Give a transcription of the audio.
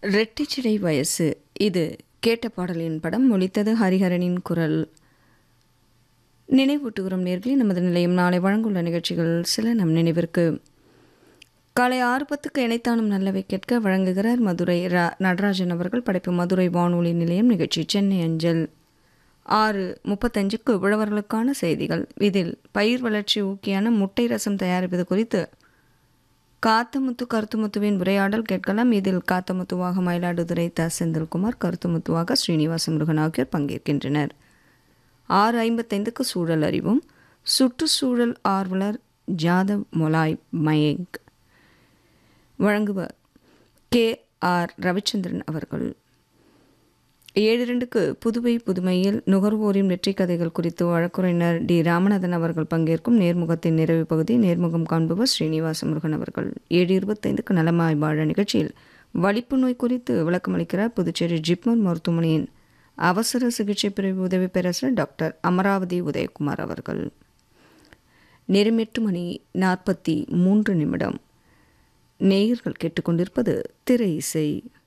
ரெட்டிச்சிடை வயசு இது கேட்ட பாடலின் படம் ஒலித்தது ஹரிஹரனின் குரல் நினைவூட்டுகிறோம் நேர்களே நமது நிலையம் நாளை வழங்குள்ள நிகழ்ச்சிகள் சில நம் நினைவிற்கு காலை ஆறு பத்துக்கு இணைத்தானும் நல்லவை கேட்க வழங்குகிறார் மதுரை ரா நடராஜன் அவர்கள் படைப்பு மதுரை வானொலி நிலையம் நிகழ்ச்சி சென்னை அஞ்சல் ஆறு முப்பத்தஞ்சுக்கு உழவர்களுக்கான செய்திகள் இதில் பயிர் வளர்ச்சி ஊக்கியான முட்டை ரசம் தயாரிப்பது குறித்து காத்தமுத்து கருத்துமுத்துவின் உரையாடல் கேட்கலாம் இதில் காத்தமுத்துவாக மயிலாடுதுறை த செந்தில்குமார் கருத்துமுத்துவாக ஸ்ரீனிவாச முருகன் ஆகியோர் பங்கேற்கின்றனர் ஆறு ஐம்பத்தைந்துக்கு சூழல் அறிவும் சுற்றுச்சூழல் ஆர்வலர் ஜாதவ் மொலாய் மயங்க் வழங்குவர் கே ஆர் ரவிச்சந்திரன் அவர்கள் ஏழு ரெண்டுக்கு புதுவை புதுமையில் நுகர்வோரின் வெற்றி கதைகள் குறித்து வழக்குரைஞர் டி ராமநாதன் அவர்கள் பங்கேற்கும் நேர்முகத்தின் நிறைவு பகுதி நேர்முகம் காண்பவர் ஸ்ரீனிவாச முருகன் அவர்கள் ஏழு இருபத்தைந்துக்கு நலமாய் வாழ நிகழ்ச்சியில் வலிப்பு நோய் குறித்து விளக்கமளிக்கிறார் புதுச்சேரி ஜிப்மர் மருத்துவமனையின் அவசர சிகிச்சை பிரிவு உதவி பேரரசர் டாக்டர் அமராவதி உதயகுமார் அவர்கள் நேரம் எட்டு மணி நாற்பத்தி மூன்று நிமிடம் நேயர்கள் கேட்டுக்கொண்டிருப்பது திரை இசை